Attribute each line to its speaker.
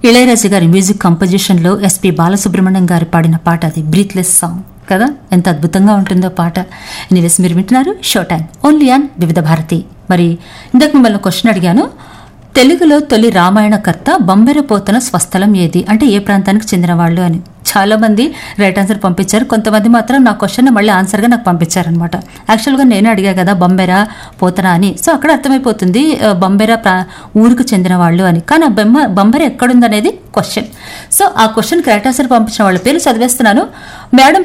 Speaker 1: ఇళయరాజు గారి music composition లో SP Balasubrahmanyam గారు పాడిన పాట అది బ్రీత్లెస్ సాంగ్ కదా ఎంత అద్భుతంగా ఉంటుందో పాట ఎనీవేస్ మీరు వింటున్నారు షో టైం ఓన్లీ ఆన్ వివిధ భారతి మరి ఇందాక మిమ్మల్ని క్వశ్చన్ అడిగాను తెలుగులో తొలి రామాయణకర్త బొంబెరపోతన స్వస్థలం ఏది అంటే ఏ ప్రాంతానికి చెందిన వాళ్ళు అని చాలా మంది రైట్ ఆన్సర్ పంపించారు కొంతమంది మాత్రం నా క్వశ్చన్ మళ్ళీ ఆన్సర్గా నాకు పంపించారనమాట యాక్చువల్గా నేను అడిగా కదా బొంబెరా పోతన అని సో అక్కడ అర్థమైపోతుంది ఆ, బొంబెరా ప్రా ఊరికి చెందిన వాళ్ళు అని కానీ ఆ బొమ్మ బొంబెర ఎక్కడుందనేది క్వశ్చన్ సో ఆ క్వశ్చన్కి రైట్ ఆన్సర్ పంపించిన వాళ్ళ పేరు చదివేస్తున్నాను మేడం